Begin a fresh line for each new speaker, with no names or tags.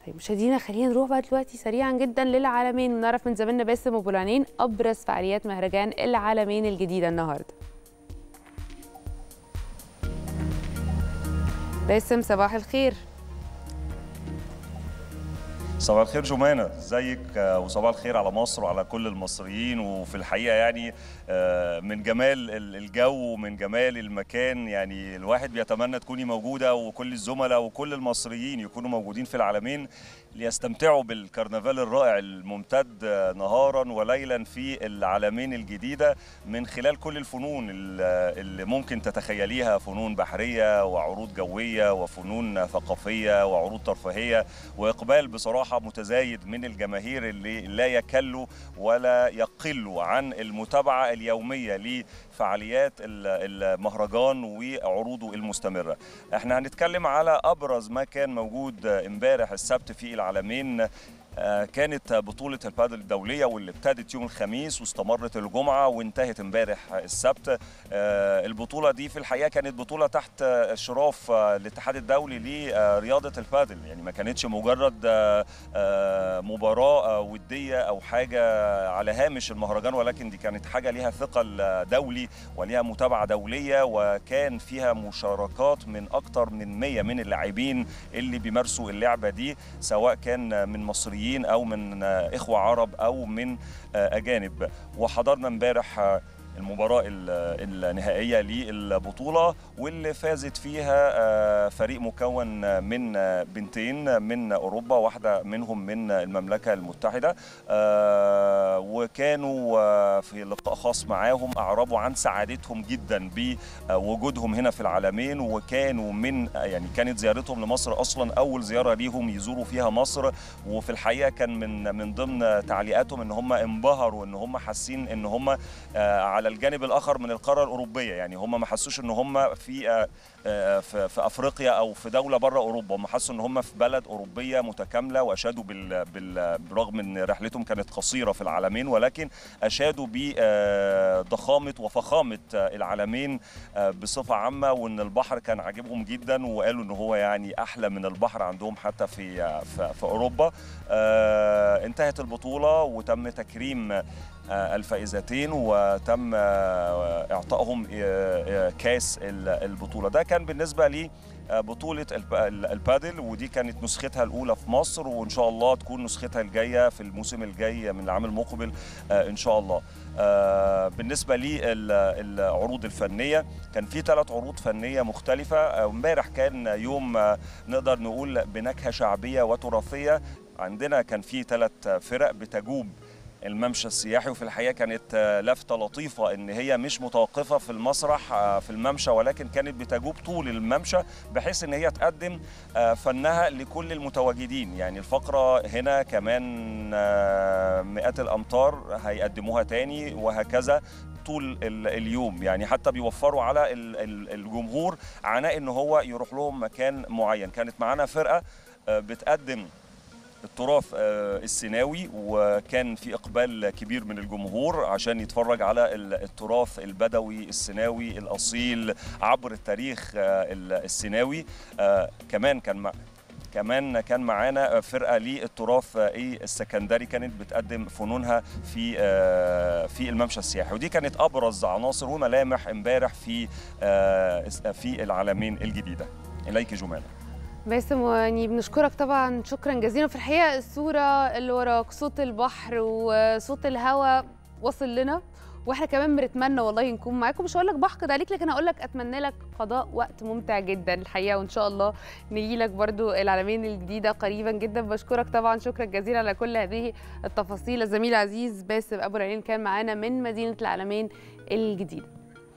طيب مشاهدينا خلينا نروح بقى دلوقتي سريعا جدا للعالمين ونعرف من زميلنا باسم ابو العينين ابرز فعاليات مهرجان العالمين الجديده النهارده باسم صباح الخير
صباح الخير جمانة ازيك آه، وصباح الخير على مصر وعلى كل المصريين وفي الحقيقة يعني آه، من جمال ال- الجو ومن جمال المكان يعني الواحد بيتمنى تكوني موجودة وكل الزملاء وكل المصريين يكونوا موجودين في العالمين ليستمتعوا بالكرنفال الرائع الممتد آه، نهارا وليلا في العالمين الجديدة من خلال كل الفنون ال- اللي ممكن تتخيليها فنون بحرية وعروض جوية وفنون ثقافية وعروض ترفيهية واقبال بصراحه متزايد من الجماهير اللي لا يكلوا ولا يقلوا عن المتابعه اليوميه لفعاليات ال- المهرجان وعروضه المستمره. احنا هنتكلم على ابرز ما كان موجود امبارح السبت في العالمين آه، كانت بطولة البادل الدولية واللي ابتدت يوم الخميس واستمرت الجمعة وانتهت امبارح السبت آه، البطولة دي في الحقيقة كانت بطولة تحت آه، إشراف آه، الاتحاد الدولي لرياضة البادل يعني ما كانتش مجرد آه، آه، مباراة آه، ودية أو حاجة على هامش المهرجان ولكن دي كانت حاجة ليها ثقل آه، دولي وليها متابعة دولية وكان فيها مشاركات من أكتر من 100 من اللاعبين اللي بيمارسوا اللعبة دي سواء كان من مصريين او من اخوه عرب او من اجانب وحضرنا امبارح المباراة ال- النهائية للبطولة واللي فازت فيها فريق مكون من بنتين من أوروبا واحدة منهم من المملكة المتحدة وكانوا في لقاء خاص معاهم أعربوا عن سعادتهم جدا بوجودهم هنا في العالمين وكانوا من يعني كانت زيارتهم لمصر أصلا أول زيارة ليهم يزوروا فيها مصر وفي الحقيقة كان من من ضمن تعليقاتهم إن هم انبهروا إن هم حاسين إن هم على الجانب الاخر من القاره الاوروبيه يعني هم ما حسوش ان هم في آه، آه، في في افريقيا او في دوله بره اوروبا هم حسوا ان هم في بلد اوروبيه متكامله واشادوا بال بال برغم ان رحلتهم كانت قصيره في العالمين ولكن اشادوا بضخامه وفخامه آه، العالمين آه، بصفه عامه وان البحر كان عاجبهم جدا وقالوا ان هو يعني احلى من البحر عندهم حتى في آه، في, في اوروبا آه، انتهت البطوله وتم تكريم آه، الفائزتين وتم آه، اعطائهم آه، آه، كاس ال- البطوله ده كان بالنسبه لي آه، بطولة الب- ال- البادل ودي كانت نسختها الأولى في مصر وإن شاء الله تكون نسختها الجاية في الموسم الجاي من العام المقبل آه، إن شاء الله آه، بالنسبة للعروض الفنية كان في ثلاث عروض فنية مختلفة آه، امبارح كان يوم آه، نقدر نقول بنكهة شعبية وتراثية عندنا كان في ثلاث فرق بتجوب الممشى السياحي وفي الحقيقه كانت آه، لفته لطيفه ان هي مش متوقفه في المسرح آه، في الممشى ولكن كانت بتجوب طول الممشى بحيث ان هي تقدم آه، فنها لكل المتواجدين يعني الفقره هنا كمان آه، مئات الامتار هيقدموها تاني وهكذا طول ال- اليوم يعني حتى بيوفروا على ال- ال- الجمهور عناء ان هو يروح لهم مكان معين كانت معانا فرقه آه، بتقدم التراث آه، السيناوي وكان في اقبال كبير من الجمهور عشان يتفرج على ال- التراث البدوي السيناوي الاصيل عبر التاريخ آه، ال- السيناوي آه، كمان كان مع كمان كان معانا فرقه للتراث آه، ايه السكندري كانت بتقدم فنونها في آه، في الممشى السياحي ودي كانت ابرز عناصر وملامح امبارح في آه، في العالمين الجديده اليك جمانه
باسم يعني بنشكرك طبعا شكرا جزيلا في الحقيقه الصوره اللي وراك صوت البحر وصوت الهواء وصل لنا واحنا كمان بنتمنى والله نكون معاكم مش هقول لك بحقد عليك لكن هقول لك اتمنى لك قضاء وقت ممتع جدا الحقيقه وان شاء الله نجي لك برضو العالمين الجديده قريبا جدا بشكرك طبعا شكرا جزيلا على كل هذه التفاصيل الزميل عزيز باسم ابو العين كان معانا من مدينه العالمين الجديده